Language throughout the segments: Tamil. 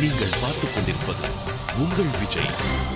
நீங்கள் பார்த்துக் கொண்டிருப்பது உங்கள் விஜய்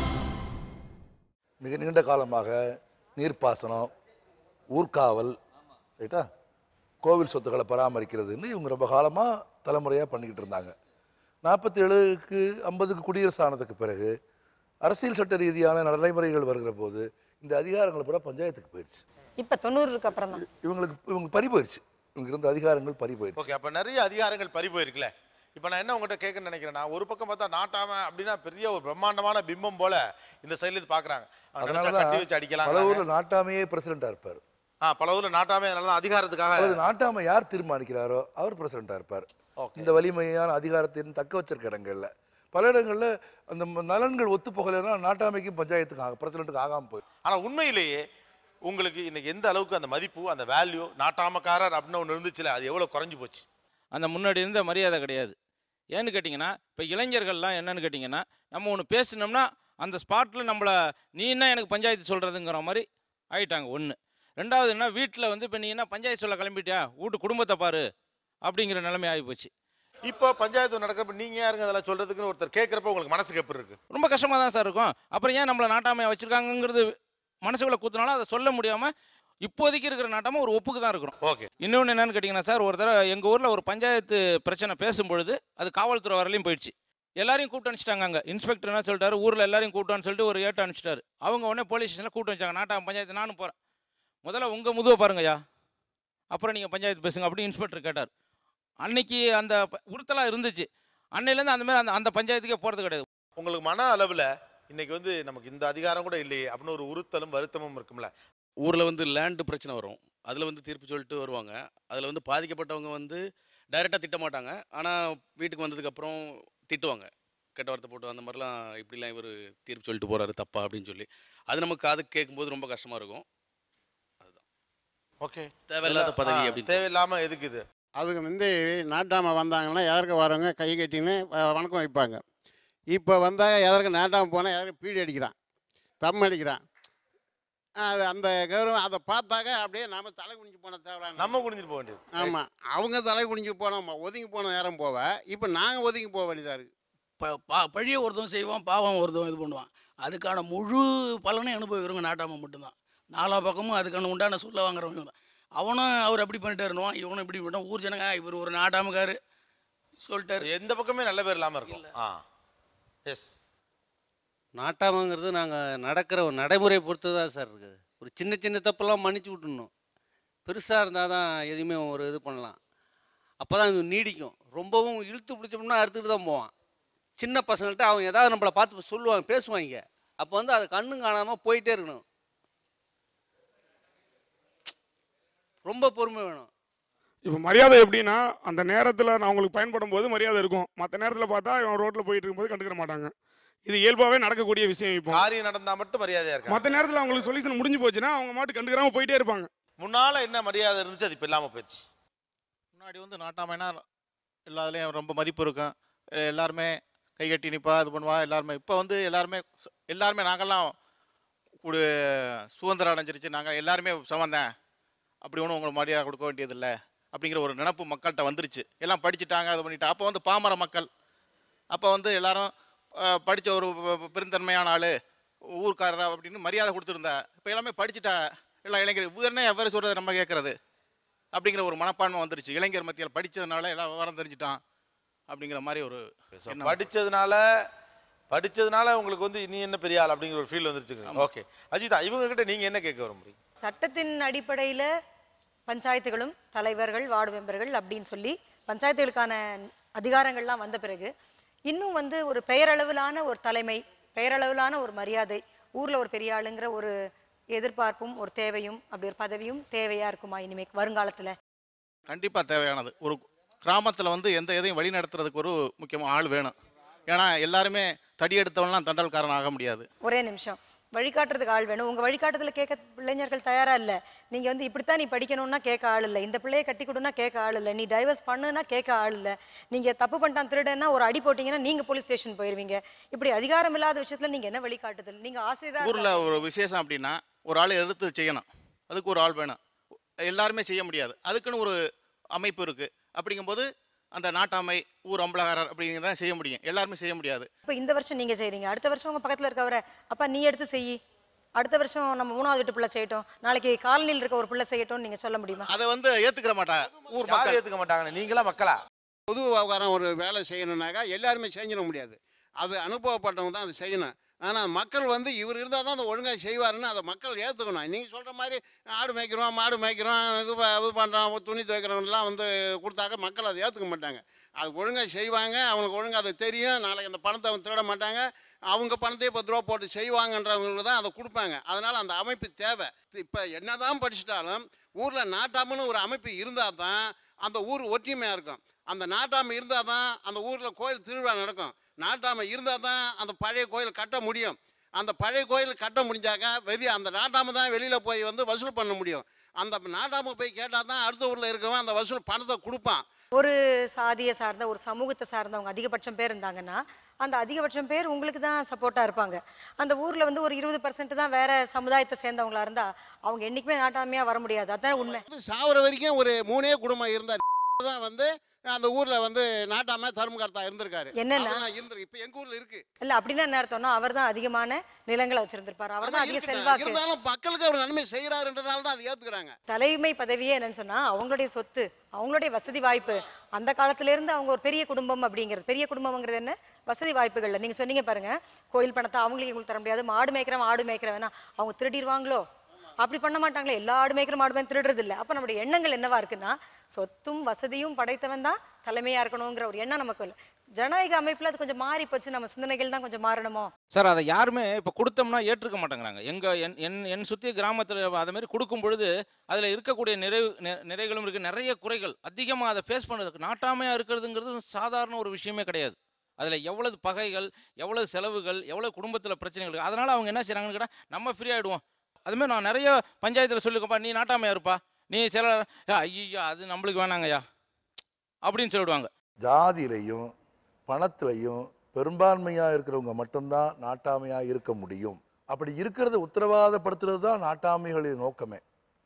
மிக நீண்ட காலமாக நீர்ப்பாசனம் ஊர்காவல் ரைட்டா கோவில் சொத்துக்களை பராமரிக்கிறதுன்னு இவங்க ரொம்ப காலமாக தலைமுறையாக பண்ணிக்கிட்டு இருந்தாங்க நாற்பத்தி ஏழுக்கு ஐம்பதுக்கு குடியரசு ஆனதுக்கு பிறகு அரசியல் சட்ட ரீதியான நடைமுறைகள் வருகிற போது இந்த அதிகாரங்கள் பூரா பஞ்சாயத்துக்கு போயிடுச்சு இப்ப தொண்ணூறுக்கு அப்புறம் தான் இவங்களுக்கு இவங்க பறி போயிடுச்சு இவங்க இருந்த அதிகாரங்கள் பறி போயிடுச்சு ஓகே அப்ப நிறைய அதிகாரங்கள் பறி போயிருக்குல்ல இப்போ நான் என்ன உங்ககிட்ட கேட்கணும்னு நினைக்கிறேன்னா ஒரு பக்கம் பார்த்தா நாட்டாம அப்படின்னா பெரிய ஒரு பிரம்மாண்டமான பிம்பம் போல இந்த சைடுல இது பாக்குறாங்க அவங்க நினைச்சா அதனால கட்டி வச்சு பல அடிக்கலாம் ஊர்ல நாட்டாமையே பிரசிடென்ட்டாக இருப்பார் ஆ பல ஊர்ல நாட்டாமே அதனால தான் அதிகாரத்துக்காக அல்லது நாட்டாமை யார் தீர்மானிக்கிறாரோ அவர் பிரசிடென்ட்டாக இருப்பார் ஓகே இந்த வலிமையான அதிகாரத்தின் தக்க வச்சிருக்க இடங்கள்ல பல இடங்கள்ல அந்த ம- நலன்கள் ஒத்து போகலைன்னா நாட்டாமைக்கும் பஞ்சாயத்துக்கு ஆக பிரசிடென்ட்டுக்கு ஆகாம போயிடும் ஆனா உண்மையிலேயே உங்களுக்கு இன்னைக்கு எந்த அளவுக்கு அந்த மதிப்பு அந்த வேல்யூ நாட்டாமக்காரர் அப்படின்னு ஒன்று இருந்துச்சுல அது எவ்வளவு குறைஞ்சு போச்சு அந்த முன்னாடி இருந்த மரியாதை கிடையாது ஏன்னு கேட்டிங்கன்னா இப்போ இளைஞர்கள்லாம் என்னன்னு கேட்டிங்கன்னா நம்ம ஒன்று பேசினோம்னா அந்த ஸ்பாட்டில் நம்மளை நீ என்ன எனக்கு பஞ்சாயத்து சொல்கிறதுங்கிற மாதிரி ஆயிட்டாங்க ஒன்று ரெண்டாவது என்ன வீட்டில் வந்து இப்போ நீ என்ன பஞ்சாயத்து சொல்ல கிளம்பிட்டியா வீட்டு குடும்பத்தை பாரு அப்படிங்கிற நிலைமை ஆகிப்போச்சு இப்போ பஞ்சாயத்து நடக்கிறப்ப நீங்க யாருங்க அதெல்லாம் சொல்றதுக்குன்னு ஒருத்தர் கேட்கறப்ப உங்களுக்கு மனசுக்கு எப்படி இருக்கு ரொம்ப கஷ்டமாக தான் சார் இருக்கும் அப்புறம் ஏன் நம்மளை நாட்டாமையாக வச்சுருக்காங்கங்கிறது மனசுக்குள்ளே கூத்தினாலும் அதை சொல்ல முடியாமல் இப்போதைக்கு இருக்கிற நாட்டாமல் ஒரு ஒப்புக்கு தான் இருக்கிறோம் ஓகே இன்னொன்று என்னன்னு கேட்டிங்கன்னா சார் ஒரு தடவை எங்கள் ஊரில் ஒரு பஞ்சாயத்து பிரச்சனை பேசும்பொழுது அது காவல்துறை வரலையும் போயிடுச்சு எல்லாரையும் கூப்பிட்டு அனுப்பிச்சிட்டாங்க அங்கே இன்ஸ்பெக்டர் என்ன சொல்லிட்டாரு ஊரில் எல்லாரையும் கூப்பிட்டு சொல்லிட்டு ஒரு ஏட்டு அனுப்பிச்சிட்டாரு அவங்க உடனே போலீஸ் ஸ்டேஷனில் கூப்பிட்டு வச்சாங்க நாட்டாம் பஞ்சாயத்து நானும் போகிறேன் முதல்ல உங்கள் முதுவை பாருங்கய்யா அப்புறம் நீங்கள் பஞ்சாயத்து பேசுங்க அப்படின்னு இன்ஸ்பெக்டர் கேட்டார் அன்னைக்கு அந்த ப- உறுத்தலாக இருந்துச்சு அன்னையிலேருந்து அந்த மாதிரி அந்த அந்த பஞ்சாயத்துக்கே போகிறது கிடையாது உங்களுக்கு மன அளவுல இன்னைக்கு வந்து நமக்கு இந்த அதிகாரம் கூட இல்லையே அப்படின்னு ஒரு உறுத்தலும் வருத்தமும் இருக்கும்ல ஊரில் வந்து லேண்டு பிரச்சனை வரும் அதில் வந்து தீர்ப்பு சொல்லிட்டு வருவாங்க அதில் வந்து பாதிக்கப்பட்டவங்க வந்து டைரெக்டாக திட்ட மாட்டாங்க ஆனால் வீட்டுக்கு வந்ததுக்கப்புறம் திட்டுவாங்க கெட்ட வார்த்தை போட்டு அந்த மாதிரிலாம் இப்படிலாம் இவர் தீர்ப்பு சொல்லிட்டு போகிறாரு தப்பா அப்படின்னு சொல்லி அது நமக்கு காது கேட்கும்போது ரொம்ப கஷ்டமாக இருக்கும் ஓகே தேவையில்லாத பதவி அப்படின்னு தேவையில்லாம எதுக்கு இது அதுக்கு முந்தி நாட்டாம வந்தாங்கன்னா எதற்கு வரவங்க கை கட்டின்னு வ- வணக்கம் வைப்பாங்க இப்போ வந்தால் எதற்கு நாட்டாம போனால் எதற்கு பீடி அடிக்கிறான் தம் அடிக்கிறான் அது அந்த கௌரவம் அதை பார்த்தாக்க அப்படியே நாம தலை குனிஞ்சு போன தேவை நம்ம குனிஞ்சிட்டு போக வேண்டியது ஆமாம் அவங்க தலை குனிஞ்சு போனோம் ஒதுங்கி போன நேரம் போவ இப்போ நாங்கள் ஒதுங்கி போக வேண்டியதாக இருக்குது ப பா பழிய ஒருத்தன் செய்வான் பாவம் ஒருத்தன் இது பண்ணுவான் அதுக்கான முழு பலனை அனுபவிக்கிறவங்க நாட்டாம மட்டும்தான் நாலா பக்கமும் அதுக்கான உண்டான சொல்ல வாங்குறவங்க தான் அவனும் அவர் அப்படி பண்ணிட்டாருனுவான் இவனும் இப்படி பண்ணிட்டான் ஊர் ஜனங்க இவர் ஒரு நாட்டாமக்காரு சொல்லிட்டாரு எந்த பக்கமே நல்ல பேர் இல்லாம இருக்கும் ஆ எஸ் நாட்டாமங்கிறது நாங்கள் நடக்கிற ஒரு நடைமுறை பொறுத்து தான் சார் இருக்குது ஒரு சின்ன சின்ன தப்பெல்லாம் மன்னிச்சு விட்டுணும் பெருசாக இருந்தால் தான் எதுவுமே ஒரு இது பண்ணலாம் அப்போ தான் இது நீடிக்கும் ரொம்பவும் இழுத்து பிடிச்சோம்னா அறுத்துட்டு தான் போவான் சின்ன பசங்கள்ட்ட அவங்க ஏதாவது நம்மளை பார்த்து சொல்லுவாங்க பேசுவாங்க அப்போ வந்து அது கண்ணும் காணாமல் போயிட்டே இருக்கணும் ரொம்ப பொறுமை வேணும் இப்போ மரியாதை எப்படின்னா அந்த நேரத்தில் நான் அவங்களுக்கு பயன்படும் போது மரியாதை இருக்கும் மற்ற நேரத்தில் பார்த்தா இவன் ரோட்டில் போயிட்டு இருக்கும்போது கண்டுக்கிற மாட்டாங்க இது இயல்பாகவே நடக்கக்கூடிய விஷயம் இப்போ காரியம் நடந்தா மட்டும் மரியாதையா இருக்கு மற்ற நேரத்தில் அவங்களுக்கு சொல்யூஷன் முடிஞ்சு போச்சுன்னா அவங்க மாட்டு கண்டுக்கிறாம போயிட்டே இருப்பாங்க முன்னால என்ன மரியாதை இருந்துச்சு அது இப்ப இல்லாம போயிடுச்சு முன்னாடி வந்து நாட்டாமைனா எல்லாத்துலேயும் ரொம்ப மதிப்பு இருக்கும் எ- எல்லாருமே கை கட்டி நிற்பா இது பண்ணுவா எல்லாருமே இப்போ வந்து எல்லாருமே ச- எல்லாருமே நாங்கள்லாம் கூடு சுதந்திரம் அடைஞ்சிருச்சு நாங்கள் எல்லாருமே சமந்தேன் அப்படி ஒன்றும் உங்களுக்கு மரியாதை கொடுக்க வேண்டியதில்லை அப்படிங்கிற ஒரு நினப்பு மக்கள்கிட்ட வந்துருச்சு எல்லாம் படிச்சுட்டாங்க அது பண்ணிட்டு அப்போ வந்து பாமர மக்கள் அப்போ வந்து எல்லாரும் அஹ், படிச்ச ஒரு பெ- பெ- பெருந்தன்மையான ஆள் ஊர்க்காரர் அப்படின்னு மரியாதை கொடுத்துருந்தா இப்போ எல்லாமே படிச்சுட்டா எல்லாம் இளைஞர் இவருன்னே எவ்வளோ சொல்கிறத நம்ம கேட்குறது அப்படிங்கிற ஒரு மனப்பான்மை வந்துருச்சு இளைஞர் மத்தியில் படித்ததுனால எல்லாம் விவரம் தெரிஞ்சுட்டான் அப்படிங்கிற மாதிரி ஒரு So, எண்ணம். படிச்சதுனால படிச்சதுனால உங்களுக்கு வந்து நீ என்ன பெரிய ஆள் அப்படிங்கிற ஒரு ஃபீல் வந்துருச்சு ஓகே அஜிதா இவங்க கிட்ட நீங்க என்ன கேட்க வர முடியும் சட்டத்தின் அடிப்படையில பஞ்சாயத்துகளும் தலைவர்கள் வார்டு மெம்பர்கள் அப்படின்னு சொல்லி பஞ்சாயத்துகளுக்கான அதிகாரங்கள்லாம் வந்த பிறகு இன்னும் வந்து ஒரு பெயரளவிலான ஒரு தலைமை பெயரளவிலான ஒரு மரியாதை ஊர்ல ஒரு பெரிய ஆளுங்கிற ஒரு எதிர்பார்ப்பும் ஒரு தேவையும் அப்படி ஒரு பதவியும் தேவையா இருக்குமா இனிமே வருங்காலத்துல கண்டிப்பாக தேவையானது ஒரு கிராமத்தில் வந்து எந்த இதையும் வழி நடத்துறதுக்கு ஒரு முக்கியமாக ஆள் வேணும் ஏன்னா எல்லாருமே தடி எடுத்தவன்லாம் தண்டல்காரன் ஆக முடியாது ஒரே நிமிஷம் வழிகாட்டுறதுக்கு ஆள் வேணும் உங்க வழிகாட்டுதல கேட்க இளைஞர்கள் தயாரா இல்ல நீங்க வந்து இப்படித்தான் நீ படிக்கணும்னா கேட்க ஆள் இல்ல இந்த பிள்ளைய கட்டி கொடுனா கேட்க ஆள் இல்ல நீ டைவர்ஸ் பண்ணுனா கேட்க ஆள் இல்ல நீங்க தப்பு பண்ணிட்டான் திருடன்னா ஒரு அடி போட்டீங்கன்னா நீங்க போலீஸ் ஸ்டேஷன் போயிருவீங்க இப்படி அதிகாரம் இல்லாத விஷயத்துல நீங்க என்ன வழிகாட்டுதல் நீங்க ஆசிரியரா ஊரில் ஒரு விசேஷம் அப்படின்னா ஒரு ஆள் எடுத்து செய்யணும் அதுக்கு ஒரு ஆள் வேணும் எல்லாருமே செய்ய முடியாது அதுக்குன்னு ஒரு அமைப்பு இருக்குது அப்படிங்கும்போது அந்த நாட்டாமை ஊர் அம்பலகாரர் அப்படிங்கிறத செய்ய முடியும் எல்லாருமே செய்ய முடியாது இப்போ இந்த வருஷம் நீங்க செய்றீங்க அடுத்த வருஷம் உங்க பக்கத்துல இருக்கவரை அப்பா நீ எடுத்து செய் அடுத்த வருஷம் நம்ம மூணாவது வீட்டு பிள்ளை செய்யட்டும் நாளைக்கு காலனியில் இருக்க ஒரு பிள்ளை செய்யட்டும் நீங்க சொல்ல முடியுமா அதை வந்து ஏத்துக்கிற மாட்டாங்க ஊர் யார் மக்கள் ஏத்துக்க மாட்டாங்க நீங்களா மக்களா பொது விவகாரம் ஒரு வேலை செய்யணுன்னாக்கா எல்லாருமே செஞ்சிட முடியாது அது அனுபவப்பட்டவங்க தான் அது செய்யணும் ஆனால் மக்கள் வந்து இவர் இருந்தால் தான் அதை ஒழுங்காக செய்வாருன்னு அதை மக்கள் ஏற்றுக்கணும் நீங்கள் சொல்கிற மாதிரி ஆடு மேய்க்கிறோம் மாடு மேய்க்கிறோம் இது ப- இது பண்ணுறோம் துணி துவைக்கிறோம்லாம் வந்து கொடுத்தாக்க மக்கள் அதை ஏற்றுக்க மாட்டாங்க அது ஒழுங்காக செய்வாங்க அவங்களுக்கு ஒழுங்காக அது தெரியும் நாளைக்கு அந்த பணத்தை அவங்க திருட மாட்டாங்க அவங்க பணத்தையே பத்து ரூபா போட்டு செய்வாங்கன்றவங்களுக்கு தான் அதை கொடுப்பாங்க அதனால் அந்த அமைப்பு தேவை இப்போ என்னதான் படிச்சிட்டாலும் ஊரில் நாட்டாமன்னு ஒரு அமைப்பு இருந்தால் தான் அந்த ஊர் ஒற்றுமையாக இருக்கும் அந்த நாட்டாமை இருந்தால் தான் அந்த ஊரில் கோயில் திருவிழா நடக்கும் நாட்டாமை இருந்தால் தான் அந்த பழைய கோயில் கட்ட முடியும் அந்த பழைய கோயில் கட்ட முடிஞ்சாக்க வெளியே அந்த நாட்டாமை தான் வெளியில் போய் வந்து வசூல் பண்ண முடியும் அந்த நாட்டாமை போய் கேட்டால் தான் அடுத்த ஊரில் இருக்கவன் அந்த வசூல் பணத்தை கொடுப்பான் ஒரு சாதியை சார்ந்த ஒரு சமூகத்தை சார்ந்தவங்க அதிகபட்சம் பேர் இருந்தாங்கன்னா அந்த அதிகபட்சம் பேர் உங்களுக்கு தான் சப்போர்ட்டா இருப்பாங்க அந்த ஊர்ல வந்து ஒரு இருபது பர்சன்ட் தான் வேற சமுதாயத்தை சேர்ந்தவங்களா இருந்தா அவங்க என்னைக்குமே நாட்டாமையா வர முடியாது அதான் உண்மை வந்து சாவர வரைக்கும் ஒரு மூணே குடும்பம் இருந்தார் தான் வந்து அந்த ஊரில் வந்து நாட்டாமை தர்மகர்த்தா இருந்திருக்காரு என்னன்னா? அதெல்லாம் இருந்திருக்கு இப்போ எங்கள் ஊரில் இருக்குது இல்ல அப்படின்னா என்ன அர்த்தம்னா அவர் தான் அதிகமான நிலங்களை வச்சிருந்திருப்பாரு அவர் தான் அதிக செல்வாக்கு இருந்தாலும் மக்களுக்கு அவர் நன்மை செய்கிறாருன்றதுனால தான் அதை ஏற்றுக்கிறாங்க தலைமை பதவியே என்னன்னு சொன்னா அவங்களுடைய சொத்து அவங்களுடைய வசதி வாய்ப்பு அந்த காலத்துல இருந்து அவங்க ஒரு பெரிய குடும்பம் அப்படிங்கிறது பெரிய குடும்பம்ங்கிறது என்ன வசதி வாய்ப்புகள்ல நீங்க சொன்னீங்க பாருங்க கோயில் பணத்தை அவங்களுக்கு எங்களுக்கு தர முடியாது மாடு மேய்க்கிறவன் ஆடு மேய்க்கிறவனா அவங்க திருடிடுவாங்களோ அப்படி பண்ண மாட்டாங்களே எல்லா ஆடு மேய்க்கிற மாடு மேய்க்க திருடுறது இல்ல அப்ப நம்முடைய எண்ணங்கள் என்னவா இருக்குன்னா சொத்தும் வசதியும் படைத்தவன் தான் தலைமையா இருக்கணுங்கிற ஒரு எண்ணம் நமக்கு இல்லை ஜனநாயக அமைப்புல அது கொஞ்சம் மாறி போச்சு நம்ம சிந்தனைகள் தான் கொஞ்சம் மாறணுமோ சார் அதை யாருமே இப்போ கொடுத்தோம்னா ஏற்றுக்க மாட்டேங்கிறாங்க எங்கள் என் என் என் சுற்றி கிராமத்தில் அதை மாதிரி கொடுக்கும் பொழுது அதில் இருக்கக்கூடிய நிறைவு நி- நிறைகளும் இருக்குது நிறைய குறைகள் அதிகமாக அதை ஃபேஸ் பண்ணுறது நாட்டாமையாக இருக்கிறதுங்கிறது சாதாரண ஒரு விஷயமே கிடையாது அதில் எவ்வளவு பகைகள் எவ்வளவு செலவுகள் எவ்வளவு குடும்பத்தில் பிரச்சனைகள் இருக்குது அதனால் அவங்க என்ன செய்கிறாங்கன்னு கேட்டால் நம்ம ஃப்ரீ ஆகிடுவோம் அதுமாதிரி நான் நிறைய பஞ்சாயத்தில் சொல்லிருக்கப்பா நீ நாட்டாமையா இருப்பா நீ சில ஐயோ அது நம்மளுக்கு வேணாங்கய்யா அப்படின்னு சொல்லிடுவாங்க ஜாதியிலையும் பணத்திலையும் பெரும்பான்மையாக இருக்கிறவங்க மட்டும்தான் நாட்டாமையாக இருக்க முடியும் அப்படி இருக்கிறத உத்தரவாதப்படுத்துறது தான் நாட்டாமைகளின் நோக்கமே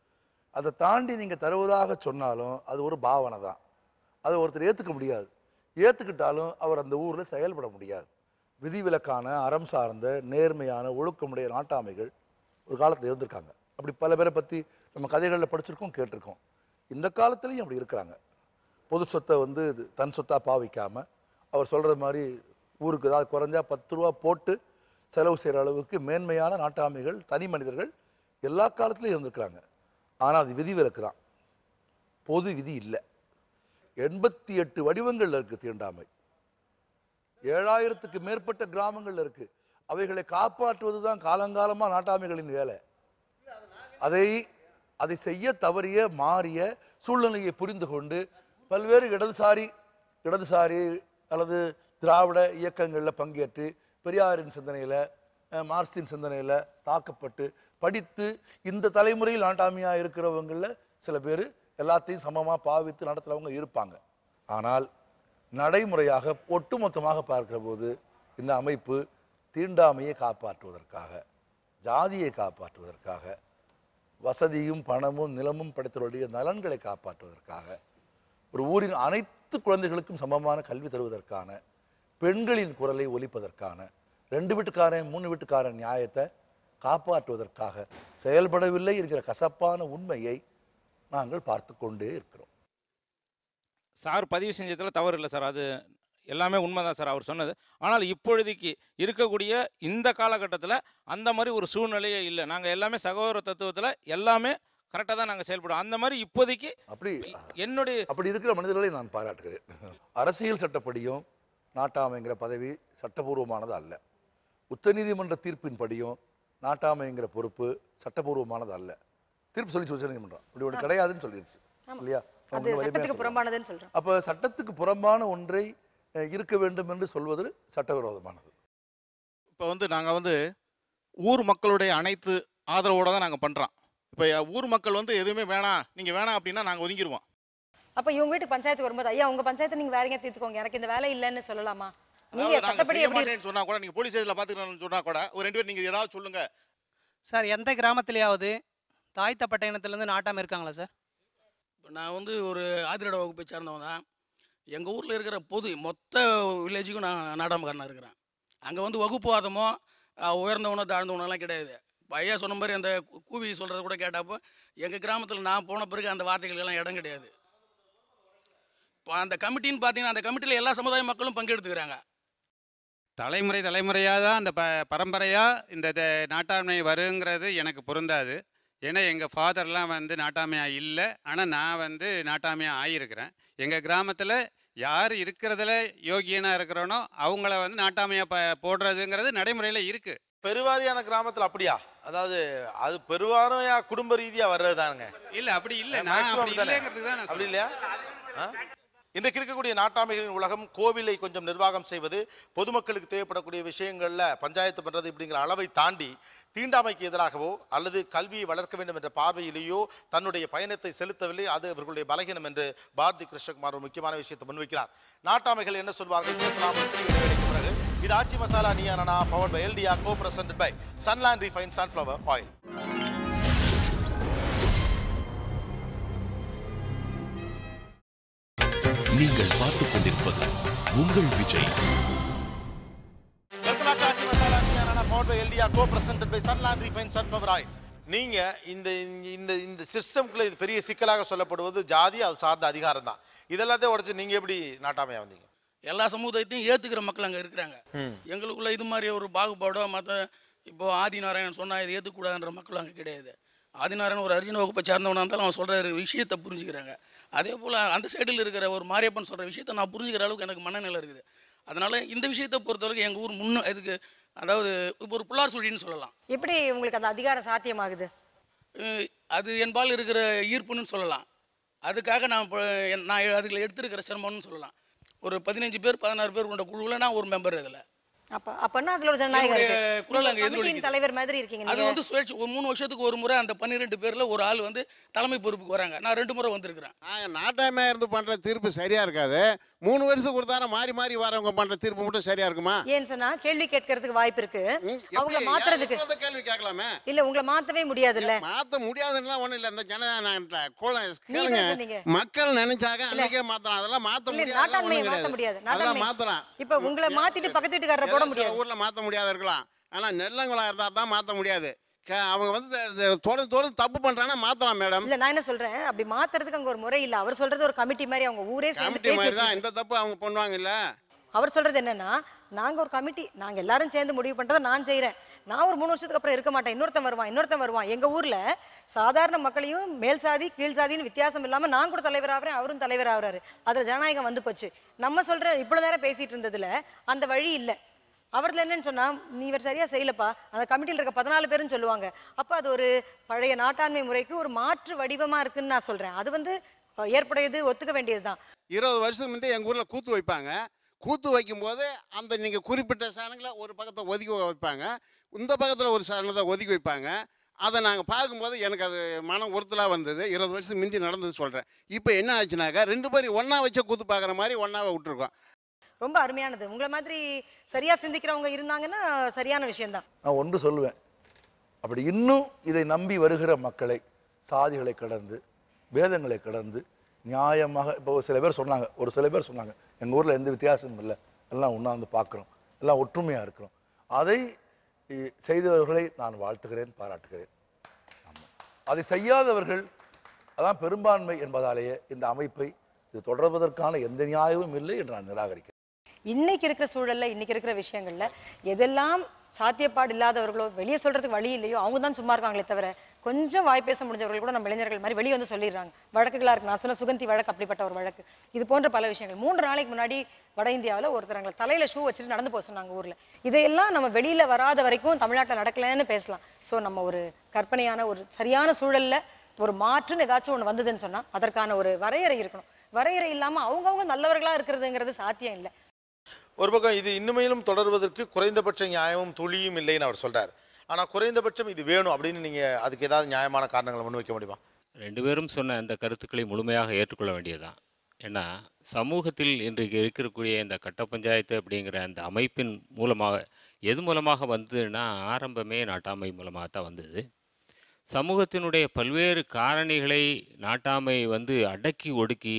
அதை தாண்டி நீங்கள் தருவதாக சொன்னாலும் அது ஒரு பாவனை தான் அதை ஒருத்தர் ஏற்றுக்க முடியாது ஏற்றுக்கிட்டாலும் அவர் அந்த ஊரில் செயல்பட முடியாது விதிவிலக்கான அறம் சார்ந்த நேர்மையான ஒழுக்கமுடைய நாட்டாமைகள் ஒரு காலத்தில் இருந்திருக்காங்க அப்படி பல பேரை பற்றி நம்ம கதைகளில் படிச்சிருக்கோம் கேட்டிருக்கோம் இந்த காலத்துலேயும் அப்படி இருக்கிறாங்க பொது சொத்தை வந்து இது தன் சொத்தாக பாவிக்காமல் அவர் சொல்கிற மாதிரி ஊருக்கு ஏதாவது குறைஞ்சா பத்து ரூபா போட்டு செலவு செய்கிற அளவுக்கு மேன்மையான நாட்டாமைகள் தனி மனிதர்கள் எல்லா காலத்துலையும் இருந்திருக்கிறாங்க ஆனால் அது விதிவிலக்கு தான் பொது விதி இல்லை எண்பத்தி எட்டு வடிவங்கள்ல இருக்குது தீண்டாமை ஏழாயிரத்துக்கு மேற்பட்ட கிராமங்கள்ல இருக்கு அவைகளை காப்பாற்றுவது தான் காலங்காலமாக நாட்டாமைகளின் வேலை அதை அதை செய்ய தவறிய மாறிய சூழ்நிலையை புரிந்து கொண்டு பல்வேறு இடதுசாரி இடதுசாரி அல்லது திராவிட இயக்கங்களில் பங்கேற்று பெரியாரின் சிந்தனையில் மார்க்சின் சிந்தனையில் தாக்கப்பட்டு படித்து இந்த தலைமுறையில் நாட்டாமையாக இருக்கிறவங்களில் சில பேர் எல்லாத்தையும் சமமாக பாவித்து நடத்துகிறவங்க இருப்பாங்க ஆனால் நடைமுறையாக ஒட்டுமொத்தமாக பார்க்கிற போது இந்த அமைப்பு தீண்டாமையை காப்பாற்றுவதற்காக ஜாதியை காப்பாற்றுவதற்காக வசதியும் பணமும் நிலமும் படைத்தவருடைய நலன்களை காப்பாற்றுவதற்காக ஒரு ஊரின் அனைத்து குழந்தைகளுக்கும் சமமான கல்வி தருவதற்கான பெண்களின் குரலை ஒலிப்பதற்கான ரெண்டு வீட்டுக்காரன் மூணு வீட்டுக்காரன் நியாயத்தை காப்பாற்றுவதற்காக செயல்படவில்லை என்கிற கசப்பான உண்மையை நாங்கள் பார்த்து கொண்டே இருக்கிறோம் சார் பதிவு செஞ்சதில் தவறு இல்லை சார் அது எல்லாமே உண்மைதான் சார் அவர் சொன்னது ஆனால் இப்பொழுதைக்கு இருக்கக்கூடிய இந்த காலகட்டத்தில் அந்த மாதிரி ஒரு சூழ்நிலையே இல்லை நாங்கள் எல்லாமே சகோதர தத்துவத்தில் எல்லாமே கரெக்டாக தான் நாங்கள் செயல்படுவோம் அந்த மாதிரி இப்போதைக்கு அப்படி என்னுடைய அப்படி இருக்கிற மனிதர்களை நான் பாராட்டுகிறேன் அரசியல் சட்டப்படியும் நாட்டாமைங்கிற பதவி சட்டபூர்வமானது அல்ல உச்சநீதிமன்ற தீர்ப்பின்படியும் நாட்டாமைங்கிற பொறுப்பு சட்டபூர்வமானது அல்ல தீர்ப்பு சொல்லி உச்சநீதிமன்றம் இப்படி ஒன்று கிடையாதுன்னு சொல்லிடுச்சு இல்லையா அது அவங்க வலிமையா சட்டத்துக்கு சொல்றாங்க. புறம்பானதுன்னு சொல்றேன் அப்போ சட்டத்துக்கு புறம்பான ஒன்றை அஹ், இருக்க வேண்டும் என்று சொல்வது சட்டவிரோதமானது இப்போ வந்து நாங்கள் வந்து ஊர் மக்களுடைய அனைத்து ஆதரவோடு தான் நாங்கள் பண்ணுறோம் இப்போ ஊர் மக்கள் வந்து எதுவுமே வேணாம் நீங்கள் வேணாம் அப்படின்னா நாங்கள் ஒதுங்கிடுவோம் அப்ப இவங்க வீட்டுக்கு பஞ்சாயத்து வரும்போது ஐயா உங்க பஞ்சாயத்தை நீங்க வேற எங்கேயா தீர்த்துக்கோங்க எனக்கு இந்த வேலை இல்லைன்னு சொல்லலாமா நீங்க அதாவது நாங்கள் சட்டப்படி செய்ய எப்படி மாட்டேன்னு சொன்னால் கூட நீங்கள் போலீஸ் ஸ்டேஷனில் பார்த்துக்கணும்னு சொன்னால் கூட ஒரு ரெண்டு பேர் நீங்கள் ஏதாவது சொல்லுங்கள் சார் எந்த கிராமத்துலயாவது தாய் தப்பட்ட இனத்துலேருந்து நாட்டாம இருக்காங்களா சார் இப்போ நான் வந்து ஒரு ஆதிரட வகுப்பை சார்ந்தவன் தான் எங்கள் ஊரில் இருக்கிற பொது மொத்த வில்லேஜுக்கும் நான் நாடாமக்காரனாக இருக்கிறேன் அங்கே வந்து வகுப்புவாதமோ அஹ், உயர்ந்தவனோ தாழ்ந்தவனோலாம் கிடையாது இப்ப ஐயா சொன்ன மாதிரி அந்த கு- கூவி சொல்கிறத கூட கேட்டப்போ எங்கள் கிராமத்தில் நான் போன பிறகு அந்த வார்த்தைகளுக்கெல்லாம் இடம் கிடையாது இப்போ அந்த கமிட்டின்னு பார்த்தீங்கன்னா அந்த கமிட்டியில் எல்லா சமுதாய மக்களும் பங்கெடுத்துக்கிறாங்க தலைமுறை தலைமுறையாக தான் அந்த ப பரம்பரையாக இந்த த- நாட்டாண்மை வருங்கிறது எனக்கு பொருந்தாது ஏன்னா எங்கள் ஃபாதர்லாம் வந்து நாட்டாமையாக இல்லை ஆனால் நான் வந்து நாட்டாமையாக ஆகியிருக்கிறேன் எங்கள் கிராமத்தில் யார் இருக்கிறதுல யோகியனாக இருக்கிறானோ அவங்கள வந்து நாட்டாமையாக ப போடுறதுங்கிறது நடைமுறையில் இருக்குது பெருவாரியான கிராமத்துல அப்படியா அதாவது அது பெருவாரியா குடும்ப ரீதியா வர்றது தானுங்க இல்லை அப்படி இல்லை நான் Maximum அப்படி தானே? இல்லைங்கிறது தான் நான் அப்படி இல்லையா ஆ? இன்றைக்கு இருக்கக்கூடிய நாட்டாமைகளின் உலகம் கோவிலை கொஞ்சம் நிர்வாகம் செய்வது பொதுமக்களுக்கு தேவைப்படக்கூடிய விஷயங்கள்ல பஞ்சாயத்து பண்றது இப்படிங்கிற அளவை தாண்டி தீண்டாமைக்கு எதிராகவோ அல்லது கல்வியை வளர்க்க வேண்டும் என்ற பார்வையிலேயோ தன்னுடைய பயணத்தை செலுத்தவில்லை அது அவர்களுடைய பலகீனம் என்று பாரதி கிருஷ்ணகுமார் ஒரு முக்கியமான விஷயத்தை முன்வைக்கிறார் நாட்டாமைகள் என்ன சொல்வார்கள் பேசலாம் ஒரு சிறிய இடைவேளைக்கு பிறகு இது ஆச்சி மசாலா நியானா பவர் பை எல்டிஆ co present by Sunland refine sunflower oil நீங்கள் பார்த்துக் கொண்டிருப்பது உங்கள் Vijay welcome back to Aachi masala நியானா பவர் பை எல்டிஆ co present by Sunland refine sunflower oil நீங்க இந்த இந்த இந்த சிஸ்டம்குள்ள இது பெரிய சிக்கலாக சொல்லப்படுவது ஜாதி அது சார்ந்த அதிகாரம் தான் இதெல்லாத்தையும் உடைச்சு நீங்க எப்படி நாட்டாமையா வந்தீங்க எல்லா சமூகத்தையும் ஏற்றுக்கிற மக்கள் அங்கே இருக்கிறாங்க ம். எங்களுக்குள்ள இது மாதிரி ஒரு பாகுபாடோ மற்ற இப்போ ஆதிநாராயணன் சொன்னா இதை ஏற்றுக்கூடாதுன்ற மக்கள் அங்கே கிடையாது ஆதிநாராயணன் ஒரு அர்ஜுன வகுப்பை சார்ந்தவனா இருந்தாலும் அவன் சொல்கிற விஷயத்தை புரிஞ்சுக்கிறாங்க அதே போல் அந்த சைடில் இருக்கிற ஒரு மாரியப்பன் சொல்கிற விஷயத்தை நான் புரிஞ்சுக்கிற அளவுக்கு எனக்கு மனநிலை இருக்குது அதனால இந்த விஷயத்தை பொறுத்தவரைக்கும் எங்கள் ஊர் முன்ன இதுக்கு அதாவது இப்போ ஒரு புள்ளார் சுழின்னு சொல்லலாம் எப்படி உங்களுக்கு அந்த அதிகாரம் சாத்தியமாகுது அஹ் அது என்பால் இருக்கிற ஈர்ப்புன்னு சொல்லலாம் அதுக்காக நான் இப்போ என்- நான் அதில் எடுத்திருக்கிற சிரமம்னு சொல்லலாம் ஒரு பதினஞ்சு பேர் பதினாறு பேர் கொண்ட குழுவில் நான் ஒரு மெம்பர் இதில் அப்ப அப்பன்னா அதுல ஒரு ஜனநாயகம் என்னுடைய இருக்கு குரல் நீங்க அங்க கமிட்டியின் எதிரொலிக்குது. தலைவர் மாதிரி இருக்கீங்க அது நீங்க வந்து சுழற்சி ஒரு மூணு வருஷத்துக்கு ஒரு முறை அந்த பன்னிரெண்டு பேரில் ஒரு ஆள் வந்து தலைமை பொறுப்புக்கு வராங்க நான் ரெண்டு முறை வந்திருக்கிறேன் நாங்கள் நாட்டாமையாக இருந்து பண்ணுற தீர்ப்பு சரியாக இருக்காது மூணு வருஷத்துக்கு ஒரு தாரம் மாறி மாறி வரவங்க பண்ணுற தீர்ப்பு மட்டும் சரியாக இருக்குமா ஏன்னு சொன்னா கேள்வி கேட்கறதுக்கு வாய்ப்பு இருக்கு அவங்கள மாத்துறதுக்கு எப்ப கேள்வி கேட்கலாமே இல்ல உங்களை மாத்தவே முடியாதுல்ல மாற்ற முடியாதுன்னா ஒன்றும் இல்லை இந்த ஜனநாயகத்தில் கோல நீங்க கேளுங்க தான் சொன்னீங்க. மக்கள் நினைச்சாங்க அன்னைக்கே மாற்றலாம் அதெல்லாம் மாற்ற இல்ல முடியாது நாட்டாண்மையை ஒன்றும் மாத்த முடியாது கிடையாது அதெல்லாம் நாட்டாண்மை மாற்றலாம் இப்ப உங்களை மாத்திட்டு பக்கத்து வீட்டுக்காரரை போட சில முடியாது ஊரில் மாற்ற முடியாத இருக்கலாம் ஆனால் நெல்லங்குளம் இருந்தால் தான் மாற்ற முடியாது க- அவங்க வந்து த- த- தொடர்ந்து தொடர்ந்து தப்பு பண்ணுறாங்கன்னா மாற்றலாம் மேடம் இல்ல நான் என்ன சொல்றேன் அப்படி மாத்துறதுக்கு அங்க ஒரு முறை இல்ல அவர் சொல்றது ஒரு கமிட்டி மாதிரி அவங்க ஊரே சேர்ந்து கமிட்டி பேசி மாதிரி தான் வச்சிருக்கு. இந்த தப்பு அவங்க பண்ணுவாங்க இல்லை அவர் சொல்றது என்னன்னா நாங்க ஒரு கமிட்டி நாங்க எல்லாரும் சேர்ந்து முடிவு பண்றதை நான் செய்றேன் நான் ஒரு மூணு வருஷத்துக்கு அப்புறம் இருக்க மாட்டேன் இன்னொருத்தன் வருவான் இன்னொருத்தன் வருவான் எங்க ஊர்ல சாதாரண மக்களையும் மேல் சாதி கீழ் சாதின்னு வித்தியாசம் இல்லாம நான் கூட தலைவர் ஆகிறேன் அவரும் தலைவர் ஆகுறாரு அதுல ஜனநாயகம் வந்து போச்சு நம்ம சொல்ற இவ்வளவு நேரம் பேசிட்டு இருந்ததுல அந்த வழி இல்ல அவர்ல என்னன்னு சொன்னா நீ இவர் சரியா செய்யலப்பா அந்த கமிட்டியில் இருக்க பதினாலு பேரும் சொல்லுவாங்க அப்ப அது ஒரு பழைய நாட்டாண்மை முறைக்கு ஒரு மாற்று வடிவமா இருக்குன்னு நான் சொல்றேன் அது வந்து அஹ், ஏற்புடையது ஒத்துக்க வேண்டியதுதான் இருபது வருஷத்துக்கு முந்தைய எங்கள் ஊரில் கூத்து வைப்பாங்க கூத்து வைக்கும்போது அந்த நீங்கள் குறிப்பிட்ட சாணங்களை ஒரு பக்கத்தை ஒதுக்கி வைப்பாங்க இந்த பக்கத்தில் ஒரு சாணத்தை ஒதுக்கி வைப்பாங்க அதை நாங்கள் பார்க்கும்போது எனக்கு அது மனம் உறுத்தலாக வந்தது இருபது வருஷத்துக்கு முந்தி நடந்தது சொல்கிறேன் இப்போ என்ன ஆச்சுனாக்கா ரெண்டு பேரும் ஒன்றா வச்ச கூத்து பார்க்குற மாதிரி ஒன்றாவை விட்டுருக்கோம் ரொம்ப அருமையானது உங்களை மாதிரி சரியா சிந்திக்கிறவங்க இருந்தாங்கன்னா சரியான விஷயம்தான் நான் ஒன்று சொல்லுவேன் அப்படி இன்னும் இதை நம்பி வருகிற மக்களை சாதிகளை கடந்து வேதங்களை கடந்து நியாயமாக இப்போ சில பேர் சொன்னாங்க ஒரு சில பேர் சொன்னாங்க எங்கள் ஊரில் எந்த வித்தியாசமும் இல்லை எல்லாம் உண்ணாந்து பார்க்குறோம் எல்லாம் ஒற்றுமையாக இருக்கிறோம் அதை இ, செய்தவர்களை நான் வாழ்த்துகிறேன் பாராட்டுகிறேன் ஆமாம் அதை செய்யாதவர்கள் அதான் பெரும்பான்மை என்பதாலேயே இந்த அமைப்பை இது தொடர்வதற்கான எந்த நியாயமும் இல்லை என்று நான் நிராகரிக்கிறேன் இன்னைக்கு இருக்கிற சூழல்ல இன்னைக்கு இருக்கிற விஷயங்கள்ல எதெல்லாம் சாத்தியப்பாடு இல்லாதவர்களோ வெளியே சொல்றதுக்கு வழி இல்லையோ அவங்க தான் சும்மா இருக்காங்களே தவிர கொஞ்சம் வாய் பேச முடிஞ்சவர்கள் கூட நம்ம இளைஞர்கள் மாதிரி வெளியே வந்து சொல்லிடுறாங்க வழக்குகளா இருக்கு நான் சொன்ன சுகந்தி வழக்கு அப்படிப்பட்ட ஒரு வழக்கு இது போன்ற பல விஷயங்கள் மூன்று நாளைக்கு முன்னாடி வட இந்தியாவில் ஒருத்தரங்களை தலையில ஷூ வச்சுட்டு நடந்து போக சொன்னாங்க ஊர்ல இதையெல்லாம் நம்ம வெளியில வராத வரைக்கும் தமிழ்நாட்டில் நடக்கலைன்னு பேசலாம் ஸோ நம்ம ஒரு கற்பனையான ஒரு சரியான சூழல்ல ஒரு மாற்றுன்னு ஏதாச்சும் ஒன்று வந்ததுன்னு சொன்னா அதற்கான ஒரு வரையறை இருக்கணும் வரையறை இல்லாம அவங்கவுங்க நல்லவர்களா இருக்கிறதுங்கிறது சாத்தியம் இல்லை ஒரு பக்கம் இது இன்னுமேலும் தொடர்வதற்கு குறைந்தபட்ச நியாயமும் துளியும் இல்லைன்னு அவர் சொல்றார் ஆனா குறைந்தபட்சம் இது வேணும் அப்படின்னு நீங்க அதுக்கு ஏதாவது நியாயமான காரணங்களை முன்வைக்க முடியுமா ரெண்டு பேரும் சொன்ன அந்த கருத்துக்களை முழுமையாக ஏற்றுக்கொள்ள வேண்டியதுதான் ஏன்னா சமூகத்தில் இன்றைக்கு இருக்கக்கூடிய இந்த கட்ட பஞ்சாயத்து அப்படிங்கிற அந்த அமைப்பின் மூலமாக எது மூலமாக வந்ததுன்னா ஆரம்பமே நாட்டாமை மூலமாக தான் வந்தது சமூகத்தினுடைய பல்வேறு காரணிகளை நாட்டாமை வந்து அடக்கி ஒடுக்கி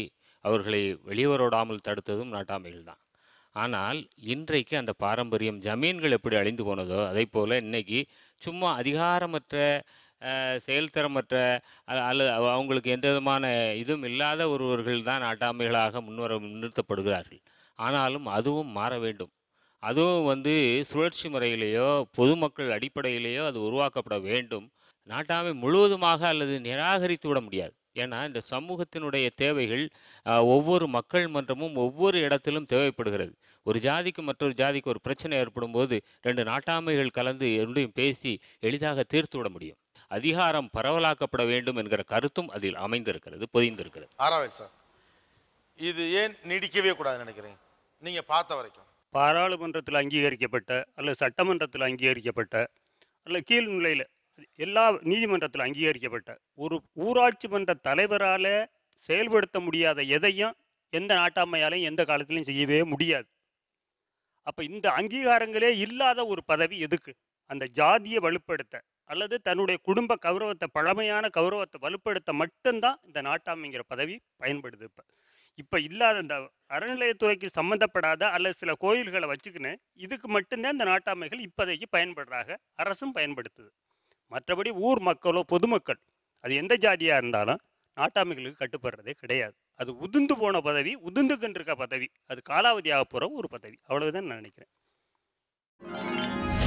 அவர்களை வெளிவரோடாமல் தடுத்ததும் நாட்டாமைகள் தான் ஆனால் இன்றைக்கு அந்த பாரம்பரியம் ஜமீன்கள் எப்படி அழிந்து போனதோ அதே போல் இன்னைக்கு சும்மா அதிகாரமற்ற அஹ், செயல்திறமற்ற அ- அல்லது அவ- அவங்களுக்கு எந்த விதமான இதுவும் இல்லாத ஒருவர்கள் தான் நாட்டாமைகளாக முன்வர நிறுத்தப்படுகிறார்கள் ஆனாலும் அதுவும் மாற வேண்டும் அதுவும் வந்து சுழற்சி முறையிலேயோ பொதுமக்கள் அடிப்படையிலேயோ அது உருவாக்கப்பட வேண்டும் நாட்டாமை முழுவதுமாக அல்லது நிராகரித்து விட முடியாது ஏன்னா இந்த சமூகத்தினுடைய தேவைகள் அஹ், ஒவ்வொரு மக்கள் மன்றமும் ஒவ்வொரு இடத்திலும் தேவைப்படுகிறது ஒரு ஜாதிக்கு மற்றொரு ஜாதிக்கு ஒரு பிரச்சனை ஏற்படும் போது ரெண்டு நாட்டாமைகள் கலந்து இரண்டையும் பேசி எளிதாக தீர்த்து விட முடியும் அதிகாரம் பரவலாக்கப்பட வேண்டும் என்கிற கருத்தும் அதில் அமைந்திருக்கிறது பொதிந்திருக்கிறது ஆராவேல் சார் இது ஏன் நீடிக்கவே கூடாதுன்னு நினைக்கிறீங்க நீங்க பார்த்த வரைக்கும் பாராளுமன்றத்தில் அங்கீகரிக்கப்பட்ட அல்லது சட்டமன்றத்தில் அங்கீகரிக்கப்பட்ட அல்ல கீழ்நிலையில் எல்லா நீதிமன்றத்தில் அங்கீகரிக்கப்பட்ட ஒரு ஊராட்சி மன்ற தலைவரால் செயல்படுத்த முடியாத எதையும் எந்த நாட்டாமையாலையும் எந்த காலத்திலையும் செய்யவே முடியாது அப்போ இந்த அங்கீகாரங்களே இல்லாத ஒரு பதவி எதுக்கு அந்த ஜாதியை வலுப்படுத்த அல்லது தன்னுடைய குடும்ப கௌரவத்தை பழமையான கௌரவத்தை வலுப்படுத்த மட்டும்தான் இந்த நாட்டாமைங்கிற பதவி பயன்படுது இப்போ இப்போ இல்லாத இந்த அறநிலையத்துறைக்கு சம்மந்தப்படாத அல்லது சில கோயில்களை வச்சுக்கின்னு இதுக்கு மட்டும்தான் இந்த நாட்டாமைகள் இப்போதைக்கு பயன்படுறாங்க அரசும் பயன்படுத்துது மற்றபடி ஊர் மக்களோ பொதுமக்கள் அது எந்த ஜாதியாக இருந்தாலும் நாட்டாமைகளுக்கு கட்டுப்படுறதே கிடையாது அது உதிர்ந்து போன பதவி உதிர்ந்துகிட்டு இருக்க பதவி அது காலாவதியாக போகிற ஒரு பதவி அவ்வளவுதான் நான் நினைக்கிறேன்